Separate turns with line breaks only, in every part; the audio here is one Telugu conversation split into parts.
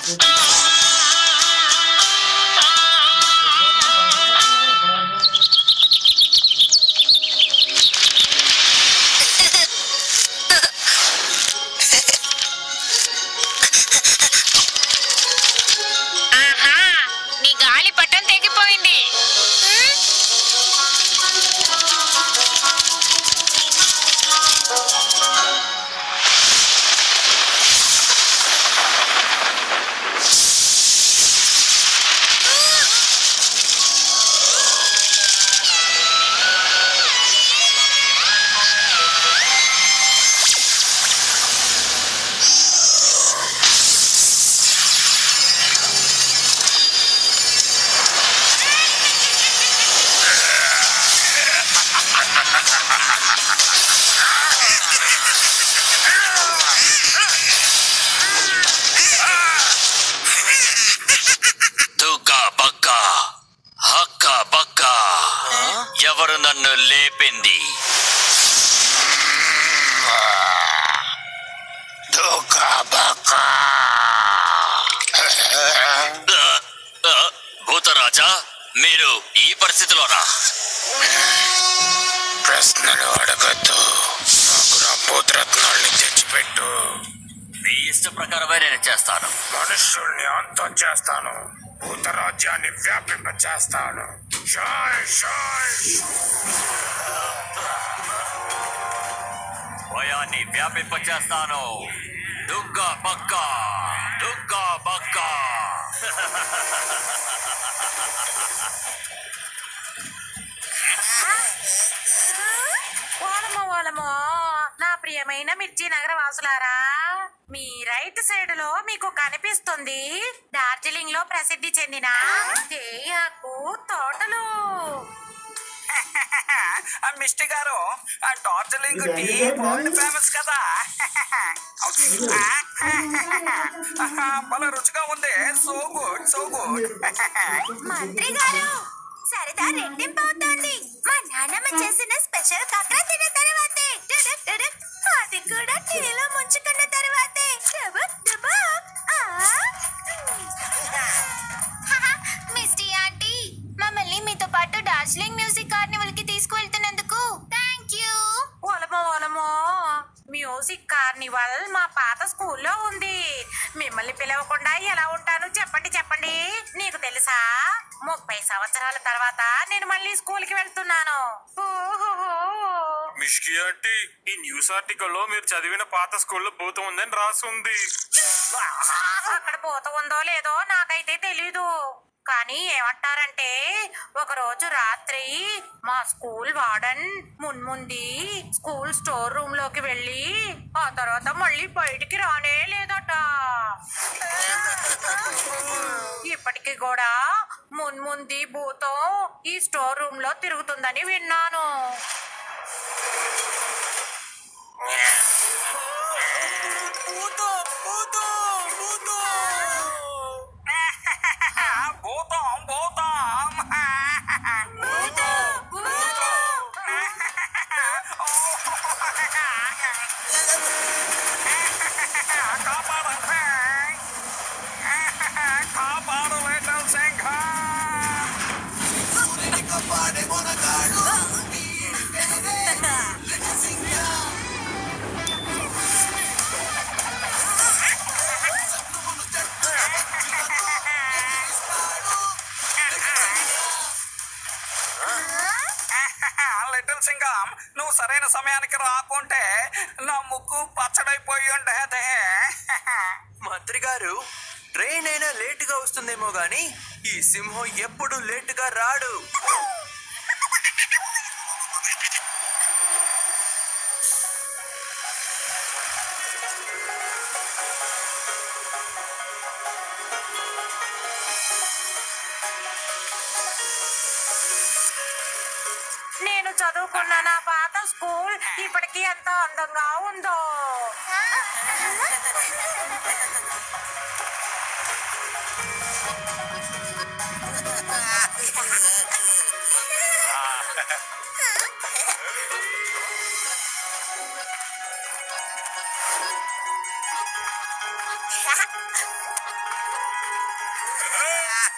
ఆహా నీ గాలి పట్టం తెగిపోయింది
తుక్క బక్క హక్క బక్క ఎవరు నన్ను లేపింది ఆ, ఆ, భూతరాజా మీరు ఈ పరిస్థితిలోనా
ప్రశ్నలు అడగద్దు నాకు నా భూతరత్నాల్ని తెచ్చిపెట్టు
మీ ఇష్ట ప్రకారమే నేను చేస్తాను
మనుషుల్ని అంతం చేస్తాను భూతరాజ్యాన్ని వ్యాపింపచేస్తాను షాయ్ షాయ్
భయాన్ని వ్యాపింపచేస్తాను దుగ్గ బక్క దుగ్గ బక్క
ఓలమో ఓలమో నా ప్రియమైన మిర్చి నగర వాసులారా మీ రైట్ సైడ్ లో మీకు కనిపిస్తుంది డార్జిలింగ్ లో ప్రసిద్ధి చెందిన తేయాకు తోటలు
ఆ మిస్టి గారు ఆ డార్జిలింగ్ టీ వరల్డ్ ఫేమస్ కదా ఆహా, భలే రుచిగా ఉంది సో గుడ్ సో గుడ్
మంత్రి గారు సరదా రెట్టింపు అవుతోంది మా నాన్నమ్మ చేసిన స్పెషల్ కక్రా తిన్న తర్వాతే డుడుక్ డుడుక్. అది కూడా టీలో ముంచుకున్న తర్వాతే డుబుక్ డుబుక్. ఆ.
మిస్టీ ఆంటీ మమ్మల్ని మీతో పాటు డార్జిలింగ్ మ్యూజిక్ కార్నివల్ కి తీసుకువెళ్తున్నందుకు థ్యాంక్ యూ
ఓలమో ఓలమో మ్యూజిక్ కార్నివల్ మా పాత స్కూల్లో ఉంది మిమ్మల్ని పిలవకుండా ఎలా ఉంటాను చెప్పండి చెప్పండి నీకు తెలుసా ముప్పై సంవత్సరాల తర్వాత నేను మళ్ళీ స్కూల్ కి వెళ్తున్నాను ఓహోహో.
మిష్కి ఆంటీ ఈ న్యూస్ ఆర్టికల్లో మీరు చదివిన పాత స్కూల్లో భూతం ఉందని రాసుంది
అక్కడ పోత ఉందో లేదో నాకైతే తెలీదు కానీ ఏమంటారంటే ఒక రోజు రాత్రి మా స్కూల్ వార్డన్ మున్ముంది స్కూల్ స్టోర్ రూమ్ లోకి వెళ్ళి ఆ తర్వాత మళ్ళీ బయటికి రానే లేదట ఇప్పటికి కూడా మున్ముంది భూతం ఈ స్టోర్ రూమ్ లో తిరుగుతుందని విన్నాను
భూతం భూతం కాపాడండి కాపాడు లిటిల్ సింహం లిటిల్ సింగం నువ్వు సరైన సమయానికి రాకుంటే నా ముక్కు పచ్చడైపోయి ఉండేదే
మంత్రి గారు ట్రైన్ అయినా లేటుగా వస్తుందేమో గాని ఈ సింహం ఎప్పుడు లేటుగా రాడు
నేను చదువుకున్న నా పాత స్కూల్ ఇప్పటికీ ఎంత అందంగా ఉందో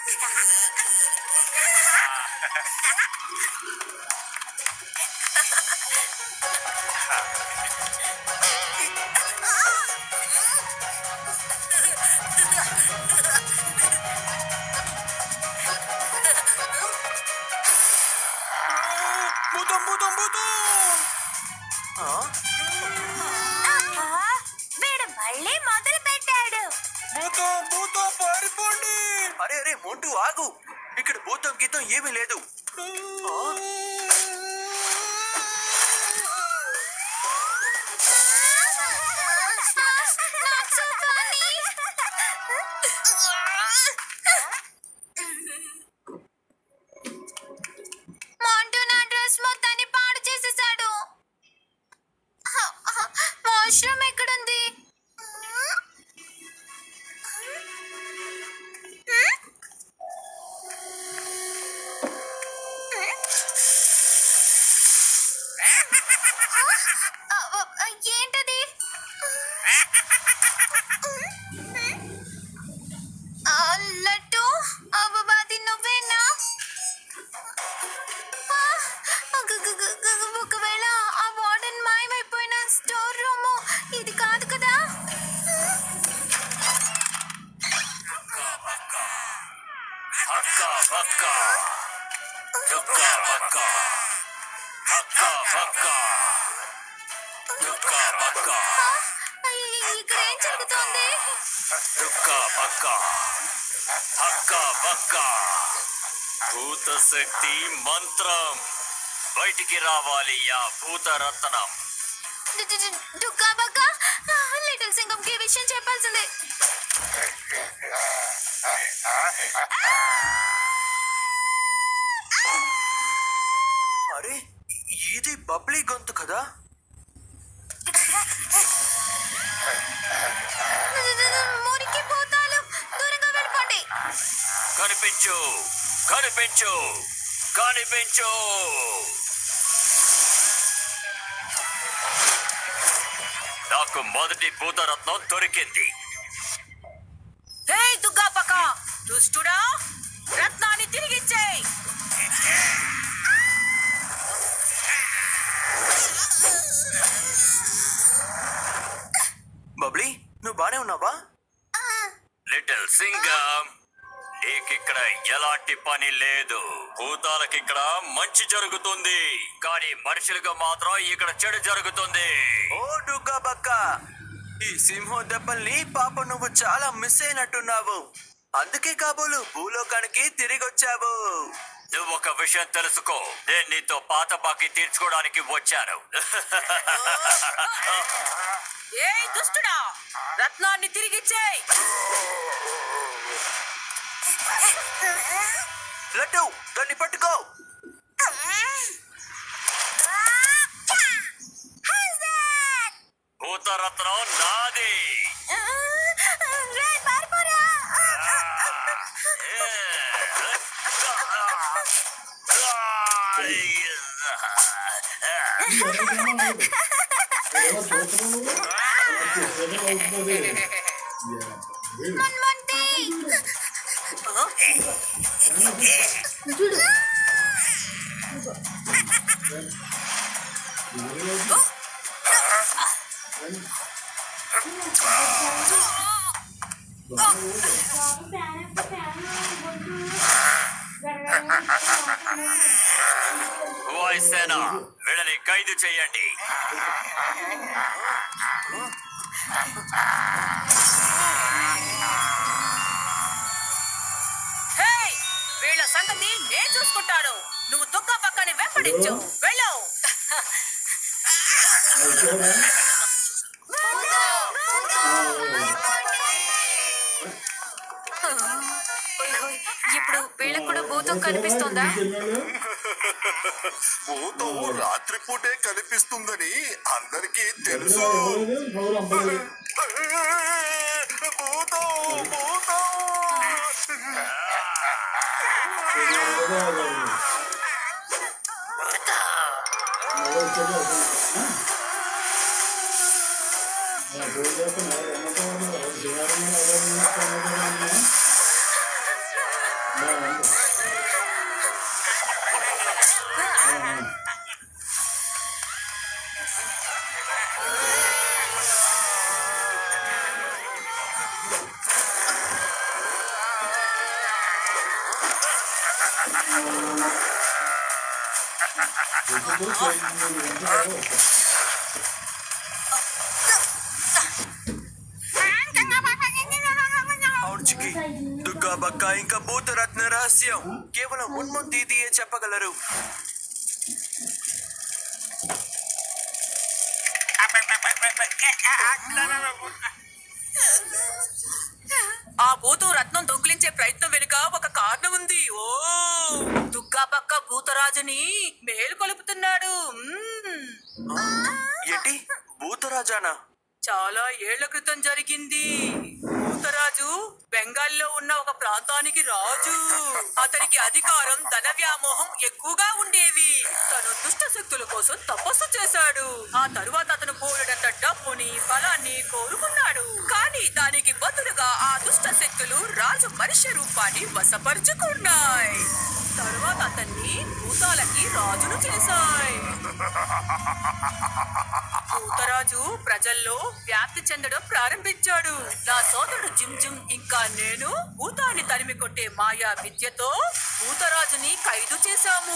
భూతం భూతం భూతం ఆ?
వీడు మళ్ళీ మొదలు పెట్టాడు
భూతం భూతం పారిపోండి
అరే అరే మోంటు ఆగు ఇక్కడ భూతం గీతం ఏమీ లేదు ఆ?
Not so funny. మాంటూ నా డ్రెస్ మొత్తాన్ని పాడు చేసేసాడు వాష్రూమ్ ఎక్కడుంది ఏంటది ఆ, లడ్డు అవ్వబాది నువ్వేనా ఆ, గు- గు- గు- గు- ఒకవేళ ఆ వార్డెన్ మాయమైపోయిన స్టోర్ రూమ్ ఇది కాదు కదా
హక్క బక్క దుక్క బక్క హక్క బక్క దుక్క బక్క
ఆ, ఇ- ఇక్కడ ఏం జరుగుతోంది
దుక్క బక్క హక్క బక్క భూత శక్తి మంత్రం బయటికి రావాలి ఆ భూత రత్నం
డు- డు- డు- డుక్కా బక్క ఆ, లిటిల్ సింగంకి ఈ విషయం చెప్పాల్సిందే
అరే ఇది బబ్లీ గొంతు కదా
డు- డు- డు- మురికి భూతాలు దూరంగా వెళ్ళిపోండి
కనిపించు కనిపించు కనిపించు నాకు మొదటి భూతరత్నం దొరికింది
హే దుగ్గాపక దుష్టుడా రత్నాన్ని తిరిగిచ్చేయ్
బబ్లీ నువ్వు బానే ఉన్నావా
లిటిల్ సింగం నీకిక్కడ ఎలాంటి పని లేదు భూతాలకి ఇక్కడ మంచి జరుగుతుంది కానీ మనుషులకు మాత్రం ఇక్కడ చెడు జరుగుతుంది
ఓ డుగ్గా బక్క ఈ సింహం దెబ్బల్ని పాప నువ్వు చాలా మిస్ అయినట్టున్నావు అందుకే కాబోలు భూలోకానికి తిరిగి వచ్చావు
నువ్వు ఒక విషయం తెలుసుకో నేను నీతో పాత బాకీ తీర్చుకోవడానికి వచ్చాను
ఏ దుష్టుడా రత్నాన్ని తిరిగిచ్చేయ్
లడ్డు దాన్ని పట్టుకో
భూతరత్నం నాది
రేయ్, పారిపోరా. మన్మంతి.
వాయుసేన వీళ్ళని ఖైదు చేయండి
హే వీళ్ళ సంగతి నేను చూసుకుంటాను నువ్వు దుగ్గా పక్కని వెంబడించు వెళ్ళు
ఇప్పుడు వీళ్ళకు కూడా భూతం కనిపిస్తుందా
భూతం రాత్రిపూటే కనిపిస్తుందని అందరికీ తెలుసు భూతం భూతం
అవును చికి దుర్గా బక్క ఇంకా భూతరత్న రహస్యం కేవలం మున్ముందు దీదియే చెప్పగలరు
ఆ భూతు రత్నం దొంగిలించే ప్రయత్నం వెనుక ఒక కారణం ఉంది ఓ దుగ్గా పక్క భూతరాజుని మేలు కొలుపుతున్నాడు మ్మ్.
ఏంటి భూతరాజానా
చాలా ఏళ్ల క్రితం జరిగింది భూతరాజు బెంగాల్లో ఉన్న ఒక ప్రాంతానికి రాజు అతనికి అధికారం ధన వ్యామోహం ఎక్కువగా ఉండేవి తను దుష్ట శక్తుల కోసం తపస్సు చేశాడు ఆ తరువాత అతను బోలెడంత డబ్బుని బలాన్ని కోరుకున్నాడు కానీ దానికి బదులుగా ఆ దుష్ట శక్తులు రాజు మనిషి రూపాన్ని వశపరుచుకున్నాయి తరువాత అతన్ని భూతాలకి రాజును చేశాయి భూతరాజు ప్రజల్లో వ్యాప్తి చెందడం ప్రారంభించాడు నా సోదరుడు జిమ్ జిమ్ ఇంకా నేను భూతాన్ని తరిమి కొట్టే మాయా విద్యతో భూతరాజుని ఖైదు చేశాము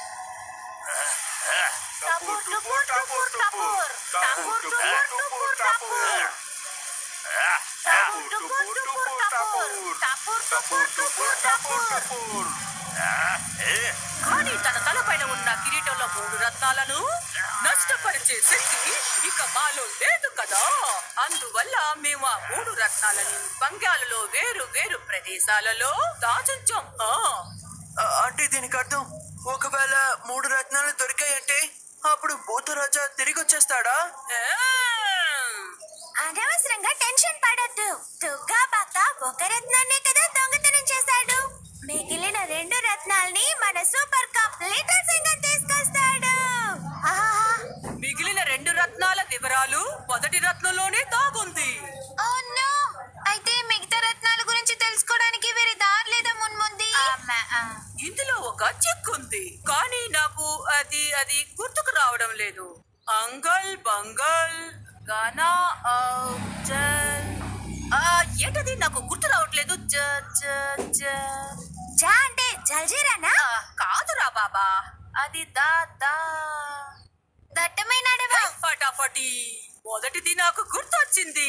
టపూర్ టపూర్ టపూర్ టపూర్ టపూర్ టపూర్ టపూర్ టపూర్ టపూర్ టపూర్ టపూర్ టపూర్ టపూర్ టపూర్ టపూర్ టపూర్
కానీ తన తలపైన ఉన్న కిరీటంలో మూడు రత్నాలను నష్టపరిచే శక్తి ఇక మాలో లేదు కదా అందువల్ల మేము ఆ మూడు రత్నాలని బంగాలలో వేరు వేరు ప్రదేశాలలో దాచుంచాం ఆ.
ఆ, అంటే దీనికి అర్థం ఒకవేళ మూడు రత్నాలు దొరికాయంటే అప్పుడు భూతరాజా తిరిగి వచ్చేస్తాడా
ఆ.
అనవసరంగా టెన్షన్ పడొద్దు దుర్గా పక్క ఒక రత్నాన్నే కదా దొంగతనం చేశాడు మిగిలిన రెండు రత్నాల్ని మన సూపర్ కప్ లిటిల్ సింగర్ తీసుకొస్తాడు ఆహా!
మిగిలిన రెండు రత్నాల వివరాలు మొదటి రత్నంలోనే దాగుంది
ఓ నో అయితే మిగతా రత్నాల గురించి తెలుసుకోవడానికి వేరే దారి లేదా మున్ముంది
ఇందులో ఒక చిక్కుంది కానీ నాకు అది అది గుర్తుకు రావడం లేదు అంగల్ బంగల్ గానా ఆ, జల్. ఆ, ఏంటది నాకు గుర్తు రావట్లేదు జ జ జ
జా అంటే జల్జీరానా
ఆ, కాదురా బాబా అది దా దా
దట్టమైన అడవా
ఫటాఫటి మొదటిది నాకు గుర్తొచ్చింది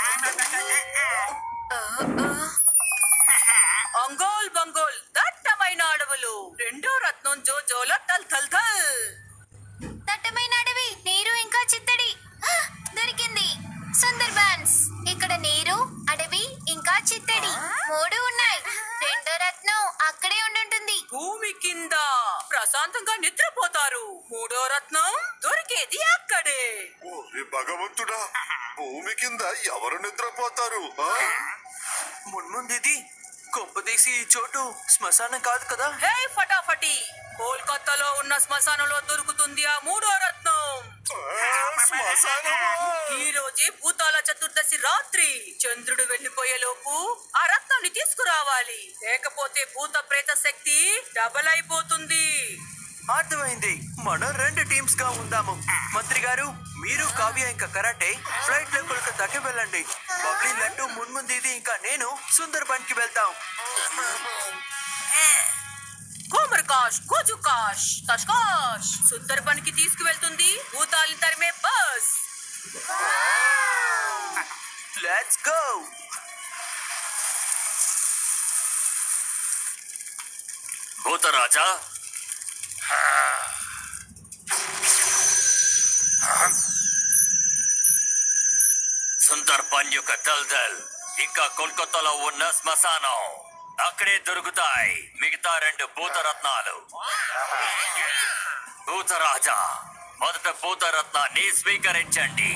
అంగోల్ బంగోల్ దట్టమైన అడవులు రెండో రత్నం జోజోల తల్ తల్ తల్
దట్టమైన అడవి నీరు ఇంకా చిత్తడి హ! దొరికింది సుందర్బాన్స్ ఇక్కడ నీరు అడవి ఇంకా చిత్తడి మూడు ఉన్నాయి రెండో రత్నం అక్కడే ఉండుంటుంది
భూమి కింద ప్రశాంతంగా నిద్రపోతారు మూడో రత్నం దొరికేది అక్కడే
ఓరి భగవంతుడా భూమి కింద ఎవరు నిద్రపోతారు ఆ?
మున్ముందు ఇది కొంపదీసి ఈ చోటు శ్మశానం కాదు కదా
హే ఫటాఫటి కోల్కతాలో ఉన్న శ్మశానంలో దొరుకుతుంది ఆ మూడో రత్నం
ఆ, శ్మశానమా?
ఈ రోజే భూతాల చతుర్దశి రాత్రి చంద్రుడు వెళ్లిపోయే లోపు ఆ రత్నాన్ని తీసుకురావాలి లేకపోతే భూత ప్రేత శక్తి డబల్ అయిపోతుంది
అర్థమైంది మనం రెండు టీమ్స్ గా ఉందాము మంత్రి గారు మీరు కావ్య ఇంకా కరాటే ఫ్లైట్ లో కోల్కతాకి వెళ్ళండి బబ్లీ లడ్డు మున్ముందు ఇది ఇంకా నేను సుందర్బన్ కి వెళ్తాం
కోమర్కాష్ కోజుకాష్ తష్కాష్ సుందర్బన్ కి తీసుకువెళ్తుంది భూతాల్ని తరిమే బస్
లెట్స్ గో
భూతరాజా సుందర్ పన్ యొక్క దల్దల్ ఇంకా కోల్కతాలో ఉన్న శ్మశానం అక్కడే దొరుకుతాయి మిగతా రెండు భూతరత్నాలు భూతరాజా మొదట భూతరత్నాన్ని స్వీకరించండి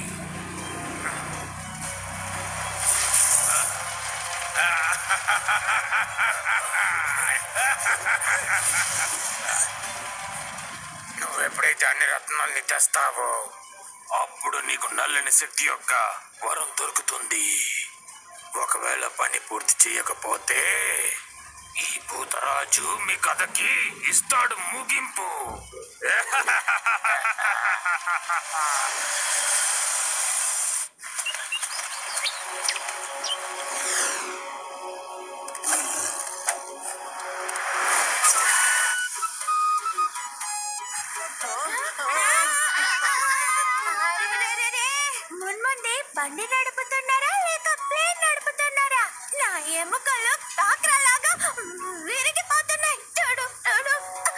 నువ్వు ఎప్పుడైతే అన్ని రత్నాల్ని తెస్తావో అప్పుడు నీకు నల్లని శక్తి యొక్క వరం దొరుకుతుంది ఒకవేళ పని పూర్తి చేయకపోతే ఈ భూతరాజు మీ కథకి ఇస్తాడు ముగింపు
ఎముకలు డాక్రాలాగా విరిగిపోతున్నాయి చూడు చూడు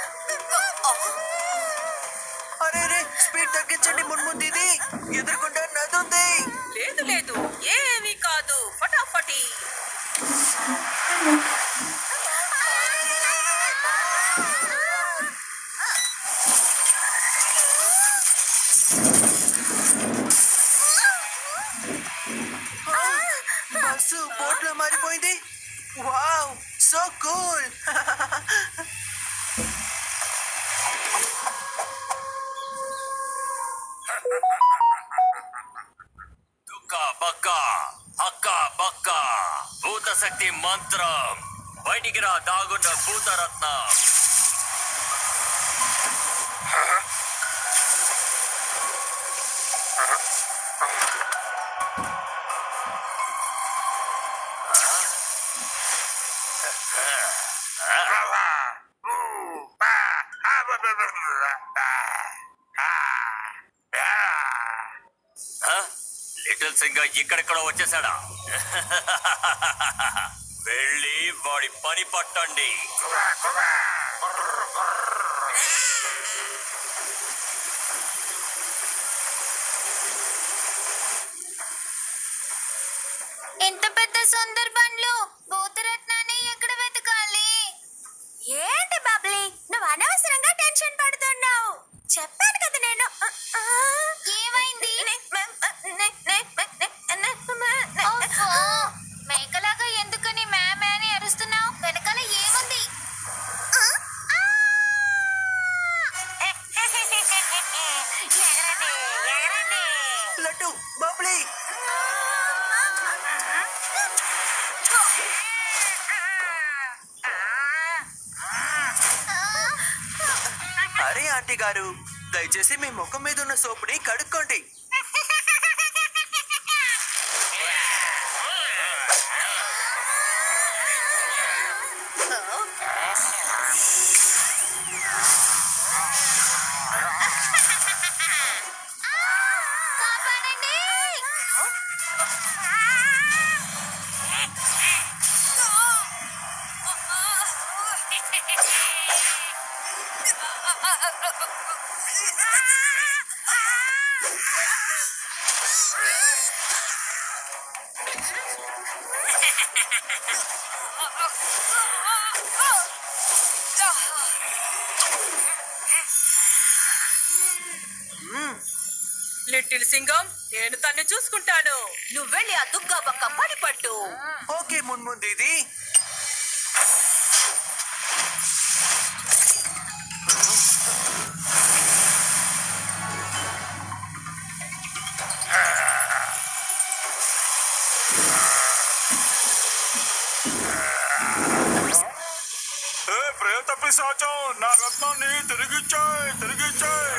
అరే రే స్పీడ్ తగ్గించండి మున్ముందు ఇది ఎదురుకుండా నది ఉంది
లేదు లేదు ఏమీ కాదు ఫటాఫటి
బస్సు బోట్లో మారిపోయింది వావ్ సో కూల్
దుక్క బక్క అక్క బక్క భూత శక్తి మంత్రం బయటికి రా దాగున్న భూతరత్న లిటిల్ సింగర్ ఇక్కడెక్కడ వచ్చేసాడా వెళ్ళి వాడి పని పట్టండి
ఎంత పెద్ద సుందర్బన్లు భూతరత్నాన్ని ఎక్కడ వెతకాలి ఏంటి బాబ్లీ నువ్వు అనవసరంగా టెన్షన్ పడుతున్నావు చెప్పాను కదా నేను ఏమైంది మేకలాగా ఎందుకని మ్యామే అని అరుస్తున్నావు వెనకాల ఏముంది ఎగరండి ఎగరండి
లడ్డు బబ్లీ అరే ఆంటీ గారు దయచేసి మీ ముఖం మీద ఉన్న సోపుని కడుక్కోండి
కాపాడండి
లిటిల్ సింగం నేను తన్ని చూసుకుంటాను నువ్వెళ్ళి ఆ దుగ్గా పక్క పడి పట్టు
ఓకే మున్ముందు ఇది
ఏ ప్రేత పిశాచం నా రత్నాన్ని తిరిగిచ్చాయి తిరిగిచ్చాయి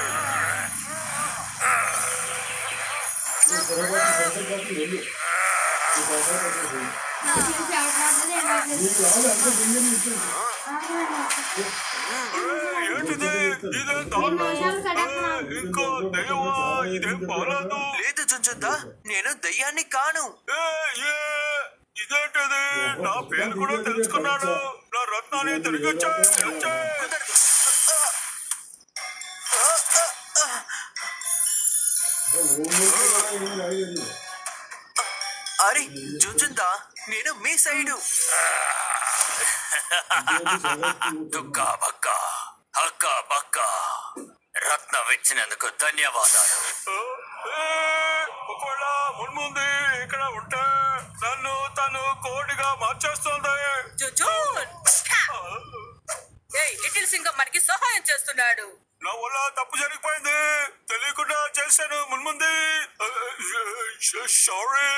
ఏంటిది ఇదేం దారుణం ఏ, ఇంకా దయ్యమా ఇదేం బాలేదు
లేదు చుంచుందా నేను దయ్యాన్ని కాను
ఏ, ఏ, ఇదేంటిది నా పేరు కూడా తెలుసుకున్నాడు నా రత్నాన్ని తిరిగిచ్చాయి వచ్చాయి
కుదరదు. అరే జుంజుందా నేను మీ సైడు
దుక్క బక్క అక్క బక్క రత్నం ఇచ్చినందుకు ధన్యవాదాలు
ఏ, ఒకవేళ మున్ముందు ఇక్కడ ఉంటే నన్ను తను కోడిగా మార్చేస్తుంది
జుజూన్ ఏయ్ లిటిల్ సింగం మనకి సహాయం చేస్తున్నాడు
నా వల్ల తప్పు జరిగిపోయింది తెలియకుండా చేశాను మున్ముందు సారీ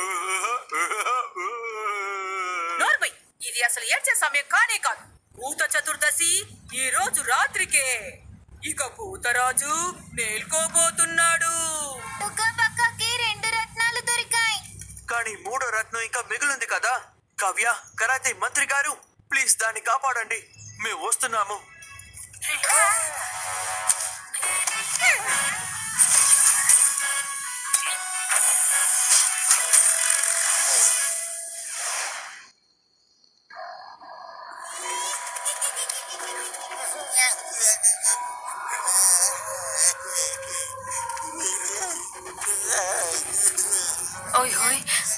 నోర్మై ఇది అసలు ఏడ్చే సమయం కానే కాదు భూత చతుర్దశి ఈ రోజు రాత్రికే ఇక భూతరాజు మేల్కోబోతున్నాడు
టుక్క పక్కకి రెండు రత్నాలు దొరికాయి
కానీ మూడో రత్నం ఇంకా మిగిలింది కదా కావ్య కరాతే మంత్రి గారు ప్లీజ్ దాన్ని కాపాడండి మేము వస్తున్నాము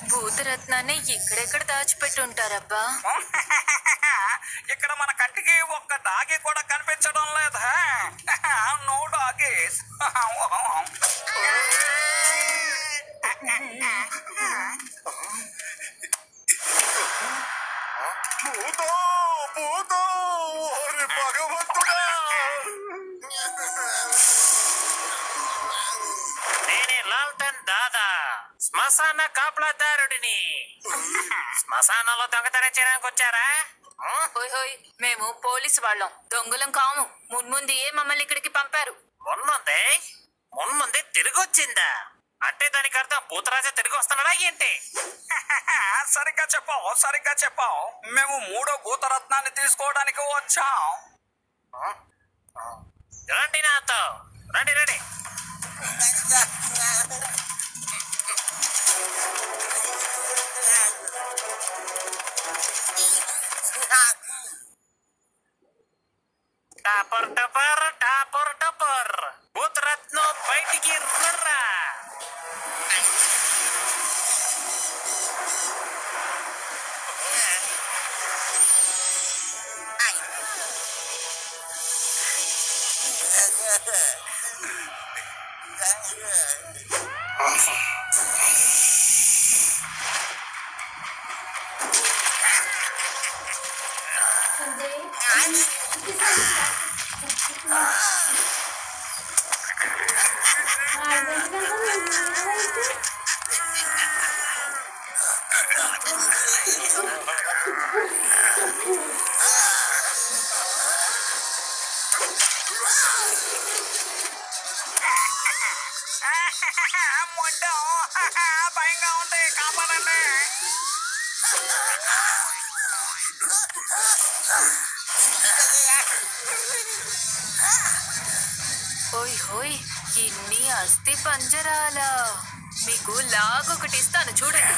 భూతరత్నాన్ని ఎక్కడెక్కడ దాచిపెట్టి ఉంటారబ్బా
ఇక్కడ మన కంటికి ఒక్క డాగి కూడా కనిపించడం లేదా నో డాగీస్
భూతం భూతం ఓరి భగవంతుడా
నేనే లాల్టన్ దాదా శ్మశాన కాపలాదారుడిని శ్మశానంలో దొంగతనం చేయడానికి వచ్చారా ఉం?
ఓయ్ ఓయ్ మేము పోలీసు వాళ్ళం దొంగలం కాము మున్ముందే మమ్మల్ని ఇక్కడికి పంపారు
మున్ముందే మున్ముందే తిరిగి వచ్చిందా అంటే దానికి అర్థం భూతరాజా తిరిగి వస్తున్నాడా ఏంటి
సరిగ్గా చెప్పావు సరిగ్గా చెప్పావు మేము మూడో భూతరత్నాన్ని తీసుకోవడానికి వచ్చాం
రండి నాతో రండి రండి టాపర్ టపర్ టాపర్ టపర్ భూతరత్నం బయటికి రర్రా
మొట్టం భయంగా ఉంది కాపాడండి
ఓయ్ హోయ్ ఇన్ని అస్థి పంజరాల మీకు లాగొకటి ఇస్తాను చూడండి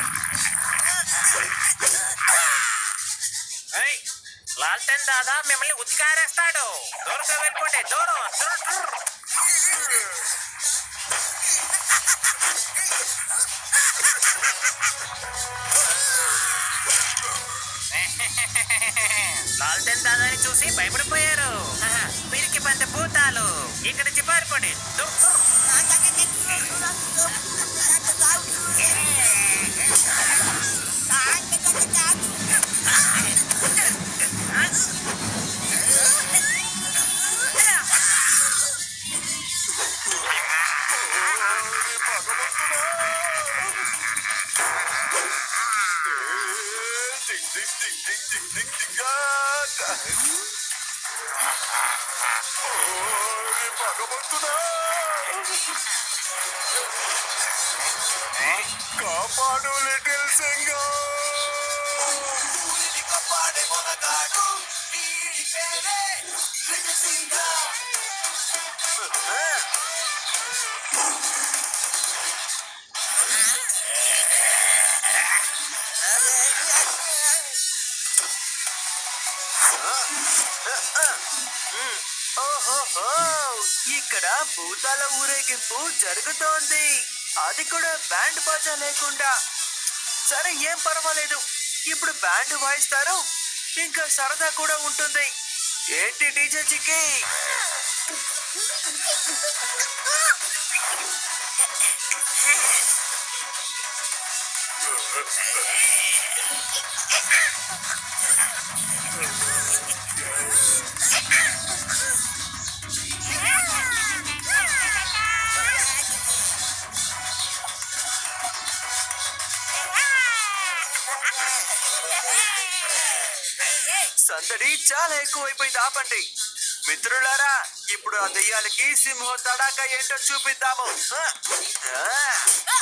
ఏయ్, లాల్టన్ దాదా మిమ్మల్ని ఉతికారేస్తాడు దూరంగా వెళ్ళిపోండి దూరం దూరం, దూరం. లాల్టన్ దాదాని చూసి భయపడిపోయారు ఆహా, వీరికి పంత భూతాలు ఇక్కడ నుంచి పారిపోండి దూరం, దూరం.
టింగ్ టింగ్ టింగ్ టింగ్ టింగ్ టింగ్ టింగా. ఓరి భగవంతుడా కాపాడు లిటిల్ సింగర్
ఓహోహో ఇక్కడ భూతాల ఊరేగింపు జరుగుతోంది అది కూడా బ్యాండ్ బాజా లేకుండా సరే ఏం పర్వాలేదు ఇప్పుడు బ్యాండ్ వాయిస్తారు ఇంకా సరదా కూడా ఉంటుంది ఏంటి డీజే చిక్కి సందడి చాలా ఎక్కువైపోయింది ఆపండి మిత్రులారా ఇప్పుడు ఆ దెయ్యాలకి సింహం తడాక ఏంటో చూపిద్దాము ఆ, ఆ.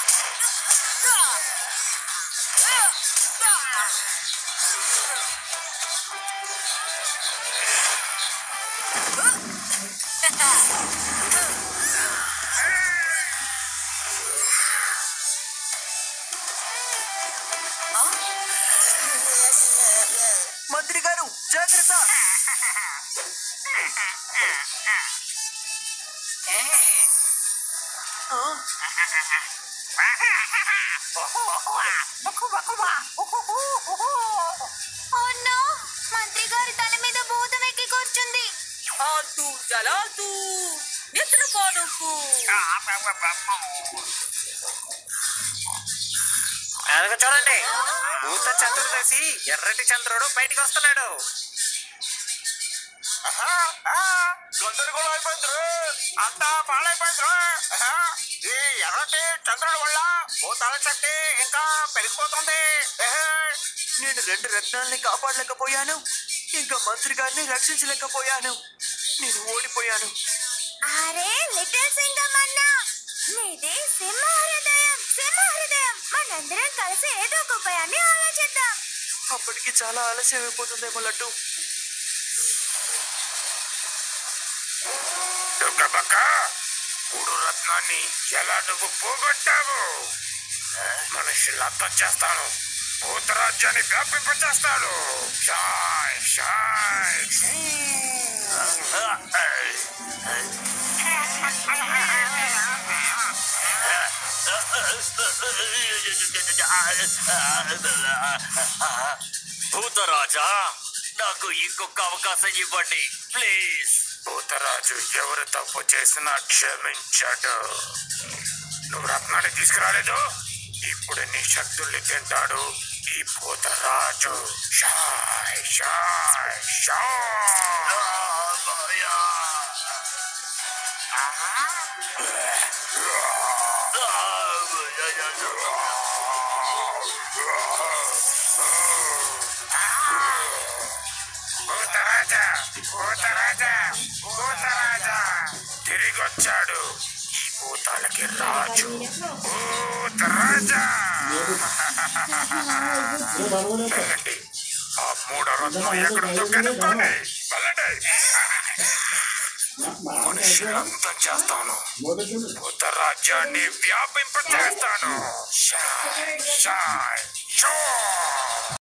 మంత్రి గారు జాగ్రత్త ఆ,
ఓ నో మంత్రి గారి తల మీద భూతం ఎక్కి కూర్చుంది
ఆల్తూ జలాల్తూ నిద్రపోనుకు
అదిగో చూడండి భూత చంద్రుడేసి ఎర్రటి చంద్రుడు బయటికి వస్తున్నాడు
గందరగోళం అయిపోయింది అంతా పాడైపోయింది ఈ ఎర్రటి చంద్రుడి వల్ల భూతాల శక్తి ఇంకా పెరిగిపోతుంది ఏహే.
నేను రెండు రత్నాల్ని కాపాడలేకపోయాను ఇంకా మంత్రి గారిని రక్షించలేకపోయాను నేను ఓడిపోయాను
అరే లిటిల్ సింగం అన్నా నీది సింహ హృదయం సింహ హృదయం మనందరం కలిసి ఏదో ఒక ఉపాయాన్ని ఆలోచిద్దాం
అప్పటికి చాలా ఆలస్యం అయిపోతుందేమో లడ్డు
దుగ్గబక్క మూడు రత్నాన్ని ఎలా నువ్వు పోగొట్టావు మనుషులంతా చేస్తాను భూతరాజ్యాన్ని వ్యాపింపచేస్తాను షాయ్ షాయ్
భూతరాజా నాకు ఇంకొక అవకాశం ఇవ్వండి ప్లీజ్
భూతరాజు ఎవరు తప్పు చేసినా క్షమించడు నువ్వు రత్నాన్ని తీసుకురాలేదు ఇప్పుడు నీ శక్తుల్ని తింటాడు ఈ భూతరాజు షాయ్ షాయ్ షాయ్ భూతరాజా భూతరాజా భూతరాజా తిరిగొచ్చాడు ఈ భూతాలకి రాజు భూతరాజా వెళ్ళండి ఆ మూడో రత్నం ఎక్కడుందో కనుక్కోండి వెళ్ళండి మనుషులంతా చేస్తాను భూత రాజ్యాన్ని వ్యాపింప చేస్తాను షాయ్ షాయ్ షాయ్